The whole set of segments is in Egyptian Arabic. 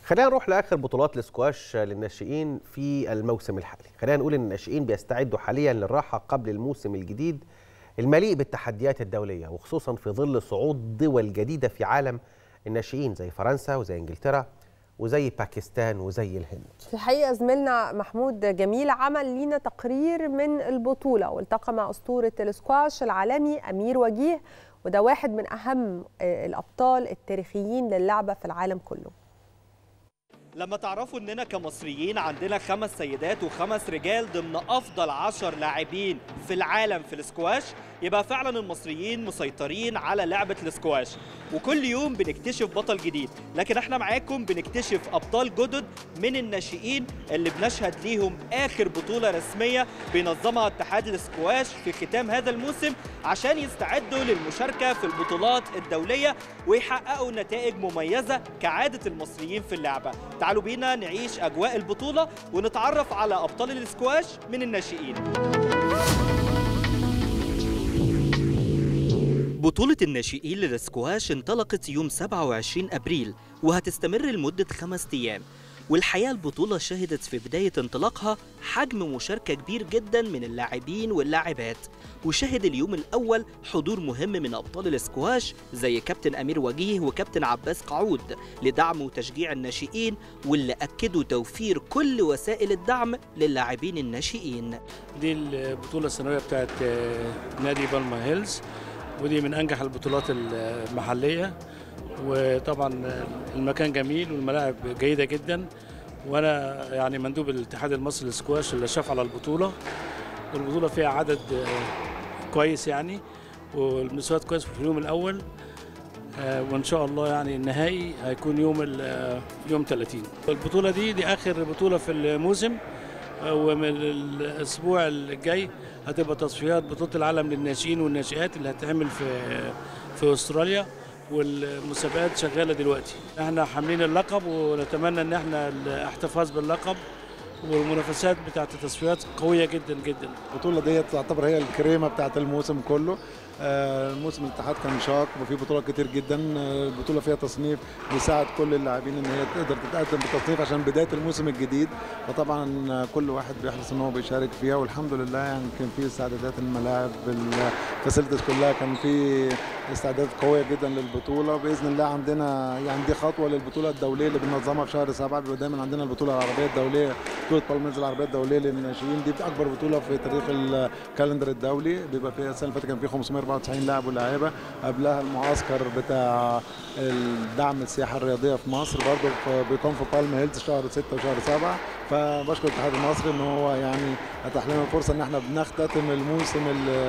خلينا نروح لاخر بطولات الاسكواش للناشئين في الموسم الحالي خلينا نقول ان الناشئين بيستعدوا حاليا للراحه قبل الموسم الجديد المليء بالتحديات الدوليه وخصوصا في ظل صعود دول جديده في عالم الناشئين زي فرنسا وزي انجلترا وزي باكستان وزي الهند في الحقيقه زميلنا محمود جميل عمل لينا تقرير من البطوله والتقى مع اسطوره الاسكواش العالمي امير وجيه وده واحد من اهم الابطال التاريخيين للعبه في العالم كله لما تعرفوا اننا كمصريين عندنا خمس سيدات وخمس رجال ضمن افضل عشر لاعبين في العالم في الاسكواش يبقى فعلا المصريين مسيطرين على لعبة الاسكواش وكل يوم بنكتشف بطل جديد لكن احنا معاكم بنكتشف ابطال جدد من الناشئين اللي بنشهد ليهم اخر بطولة رسمية بينظمها اتحاد الاسكواش في ختام هذا الموسم عشان يستعدوا للمشاركة في البطولات الدولية ويحققوا نتائج مميزة كعادة المصريين في اللعبة تعالوا بينا نعيش اجواء البطولة ونتعرف على ابطال الاسكواش من الناشئين بطولة الناشئين للسكواش انطلقت يوم 27 أبريل وهتستمر لمدة خمس أيام والحقيقة البطولة شهدت في بداية انطلاقها حجم مشاركة كبير جدا من اللاعبين واللاعبات وشهد اليوم الأول حضور مهم من أبطال الاسكواش زي كابتن أمير وجيه وكابتن عباس قعود لدعم وتشجيع الناشئين واللي أكدوا توفير كل وسائل الدعم للاعبين الناشئين دي البطولة السنوية بتاعت نادي بالما هيلز ودي من انجح البطولات المحليه وطبعا المكان جميل والملاعب جيده جدا وانا يعني مندوب الاتحاد المصري للسكواش اللي شاف على البطوله والبطوله فيها عدد كويس يعني والمستويات كويس في اليوم الاول وان شاء الله يعني النهائي هيكون يوم يوم 30 البطوله دي دي اخر بطوله في الموسم ومن الاسبوع الجاي هتبقى تصفيات بطوله العالم للناشئين والناشئات اللي هتعمل في في استراليا والمسابقات شغاله دلوقتي احنا حاملين اللقب ونتمنى ان احنا الاحتفاظ باللقب والمنافسات بتاعت التصفيات قويه جدا جدا البطوله ديت تعتبر هي الكريمه بتاعت الموسم كله الموسم الاتحاد كان شاق وفي بطولات كتير جدا البطوله فيها تصنيف بيساعد كل اللاعبين ان هي تقدر تتقدم بالتصنيف عشان بدايه الموسم الجديد فطبعا كل واحد بيحرص ان هو بيشارك فيها والحمد لله يعني كان في استعدادات الملاعب الفاسيلتيز كلها كان في استعدادات قويه جدا للبطوله باذن الله عندنا يعني دي خطوه للبطوله الدوليه اللي بننظمها في شهر سبعه بيبقى دايما عندنا البطوله العربيه الدوليه بطوله بالميرز العربيه الدوليه للناشئين دي اكبر بطوله في تاريخ الكالندر الدولي بيبقى فيها السنه اللي فاتت كان في 594 لاعب ولاعيبه قبلها المعسكر بتاع الدعم السياحه الرياضيه في مصر برضه بيقام في بالم هيلز شهر 6 وشهر 7 فبشكر الاتحاد المصري ان هو يعني اتاح لنا الفرصه ان احنا بنختتم الموسم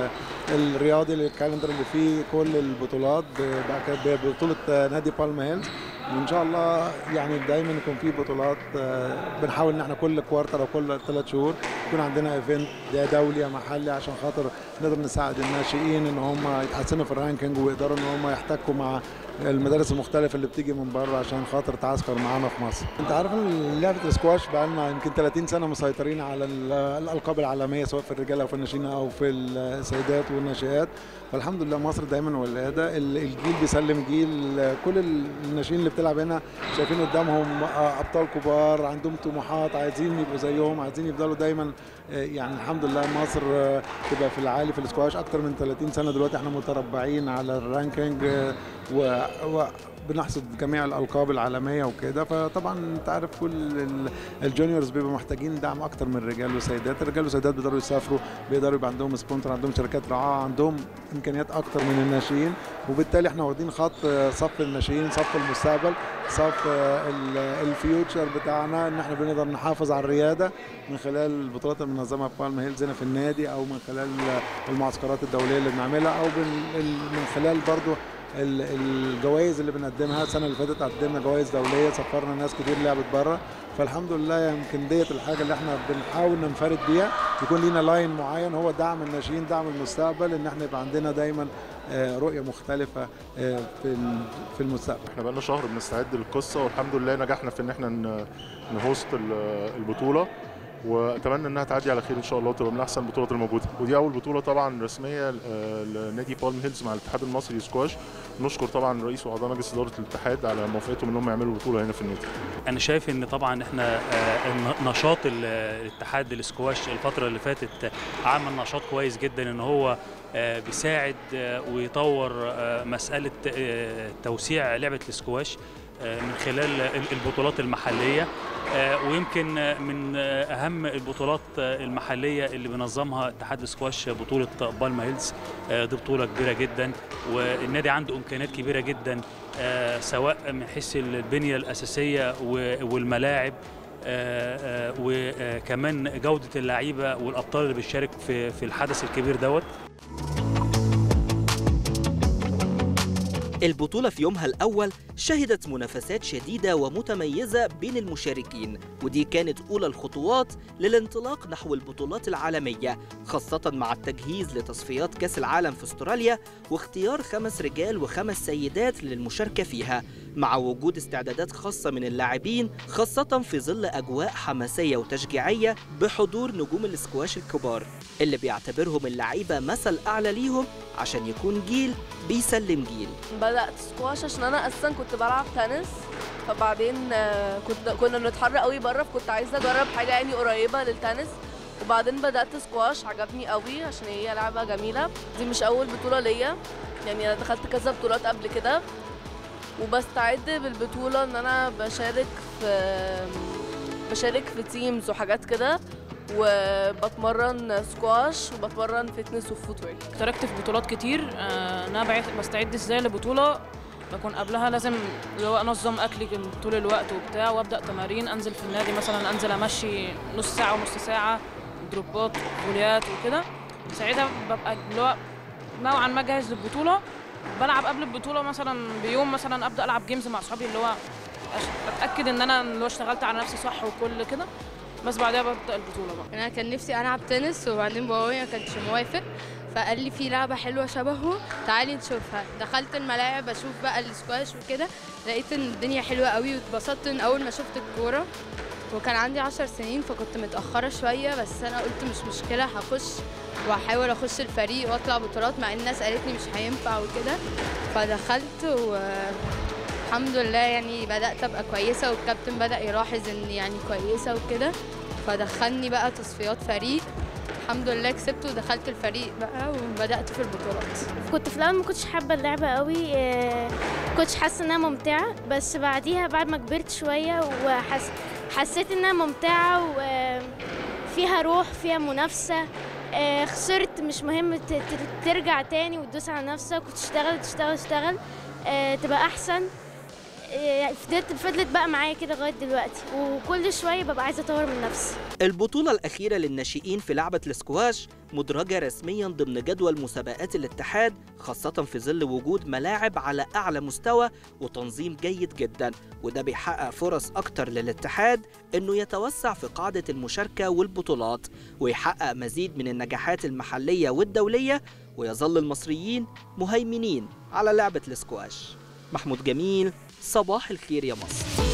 الرياضي للكالندر اللي فيه كل البطولات ببطوله نادي بالم هيلز وان شاء الله يعني دايما يكون في بطولات بنحاول ان احنا كل كوارتر او كل ثلاث شهور يكون عندنا ايفنت دولي محلي عشان خاطر نقدر نساعد الناشئين ان هم يتحسنوا في الرانكينج ويقدروا ان هم يحتكوا مع المدارس المختلفه اللي بتيجي من بره عشان خاطر تعسكر معانا في مصر. انت عارف ان لعبه السكواش بقى لنا يمكن 30 سنه مسيطرين على الالقاب العالميه سواء في الرجاله او في الناشئين او في السيدات والناشئات فالحمد لله مصر دايما ولاده الجيل بيسلم جيل كل الناشئين اللي بتلعب هنا شايفين قدامهم ابطال كبار عندهم طموحات عايزين يبقوا زيهم عايزين يفضلوا دايما يعني الحمد لله مصر تبقى في العالي في السكواش اكتر من 30 سنه دلوقتي احنا متربعين على الرانكينج و, و بنحصد جميع الالقاب العالميه وكده فطبعا انت عارف كل الجونيورز بيبقوا محتاجين دعم اكتر من الرجال والسيدات الرجال والسيدات بيقدروا يسافروا بيقدروا يبقى عندهم سبونسر عندهم شركات رعاة عندهم امكانيات اكتر من الناشئين وبالتالي احنا واخدين خط صف الناشئين صف المستقبل صف الفيوتشر بتاعنا ان احنا بنقدر نحافظ على الرياده من خلال البطولات اللي بننظمها في بالم هيلز هنا في النادي او من خلال المعسكرات الدوليه اللي بنعملها او من خلال برضو الجوائز اللي بنقدمها السنه اللي فاتت قدمنا جوائز دوليه سفرنا ناس كتير لعبت بره فالحمد لله يمكن ديت الحاجه اللي احنا بنحاول ننفرد بيها يكون لينا لاين معين هو دعم الناشئين دعم المستقبل ان احنا يبقى عندنا دايما رؤيه مختلفه في في المستقبل احنا بقالنا شهر بنستعد للقصه والحمد لله نجحنا في ان احنا نهوست البطوله واتمنى انها تعدي على خير ان شاء الله وتبقى من احسن البطولات الموجوده ودي اول بطوله طبعا رسميه لنادي بالم هيلز مع الاتحاد المصري للسكواش نشكر طبعا رئيس واعضاء مجلس اداره الاتحاد على موافقتهم ان هم يعملوا بطوله هنا في النادي انا شايف ان طبعا احنا آه، نشاط ال- الاتحاد الاسكواش الفتره اللي فاتت عمل نشاط كويس جدا ان هو آه، بيساعد آه، ويطور آه، مساله آه، توسيع لعبه الاسكواش آه، من خلال ال- البطولات المحليه آه، ويمكن آه، من آه، اهم البطولات آه، المحليه اللي بينظمها اتحاد الاسكواش بطوله بالما هيلز آه، دي بطوله كبيره جدا والنادي عنده امكانيات كبيره جدا آه، سواء من حيث البنيه الاساسيه و- والملاعب آه، آه، وكمان جوده اللعيبه والابطال اللي بتشارك في في الحدث الكبير دوت البطولة في يومها الأول شهدت منافسات شديدة ومتميزة بين المشاركين ودي كانت أولى الخطوات للانطلاق نحو البطولات العالمية خاصة مع التجهيز لتصفيات كأس العالم في استراليا واختيار خمس رجال وخمس سيدات للمشاركة فيها مع وجود استعدادات خاصة من اللاعبين خاصة في ظل أجواء حماسية وتشجيعية بحضور نجوم الاسكواش الكبار اللي بيعتبرهم اللعيبة مثل أعلى ليهم عشان يكون جيل بيسلم جيل بدأت سكواش عشان أنا أساسا كنت بلعب تنس فبعدين آه، كنت كنا بنتحرك قوي بره فكنت عايزة أجرب حاجة يعني قريبة للتنس وبعدين بدأت سكواش عجبني قوي عشان هي لعبة جميلة دي مش أول بطولة ليا يعني أنا دخلت كذا بطولات قبل كده وبستعد بالبطولة إن أنا بشارك في بشارك في تيمز وحاجات كده وبتمرن سكواش وبتمرن فتنس وفوتورك اشتركت في بطولات كتير آه، انا بعت- بستعد ازاي لبطوله بكون قبلها لازم اللي هو انظم اكلي طول الوقت وبتاع وابدا تمارين انزل في النادي مثلا انزل امشي نص ساعه ونص ساعه دروبات فوليات وكده ساعتها ببقى اللي هو نوعا ما جاهز للبطوله بلعب قبل البطوله مثلا بيوم مثلا ابدا العب جيمز مع اصحابي اللي هو أش- اتاكد ان انا اللي هو اشتغلت على نفسي صح وكل كده بس بعدها ببدا البطوله بقى انا كان نفسي العب تنس وبعدين بابايا ما كانش موافق فقال لي في لعبه حلوه شبهه تعالي نشوفها دخلت الملاعب اشوف بقى السكواش وكده لقيت ان الدنيا حلوه قوي واتبسطت ان اول ما شفت الكوره وكان عندي عشر سنين فكنت متأخرة شوية بس أنا قلت مش مشكلة هخش وهحاول أخش الفريق وأطلع بطولات مع إن الناس قالت لي مش هينفع وكده فدخلت والحمد لله يعني بدأت أبقى كويسة والكابتن بدأ يلاحظ إني يعني كويسة وكده فدخلني بقى تصفيات فريق الحمد لله كسبت ودخلت الفريق بقى وبدأت في البطولات كنت في الاول ما كنتش حابه اللعبه قوي آه، كنتش حاسه انها ممتعه بس بعديها بعد ما كبرت شويه وحس حسيت انها ممتعه وفيها روح فيها منافسه آه، خسرت مش مهم ت- ت- ترجع تاني وتدوس على نفسك وتشتغل تشتغل تشتغل آه، تبقى احسن آه، فضلت فضلت بقى معايا كده لغايه دلوقتي وكل شويه ببقى عايزه اطور من نفسي البطولة الأخيرة للناشئين في لعبة الاسكواش مدرجة رسميا ضمن جدول مسابقات الاتحاد خاصة في ظل وجود ملاعب على أعلى مستوى وتنظيم جيد جدا وده بيحقق فرص أكتر للاتحاد إنه يتوسع في قاعدة المشاركة والبطولات ويحقق مزيد من النجاحات المحلية والدولية ويظل المصريين مهيمنين على لعبة الاسكواش محمود جميل صباح الخير يا مصر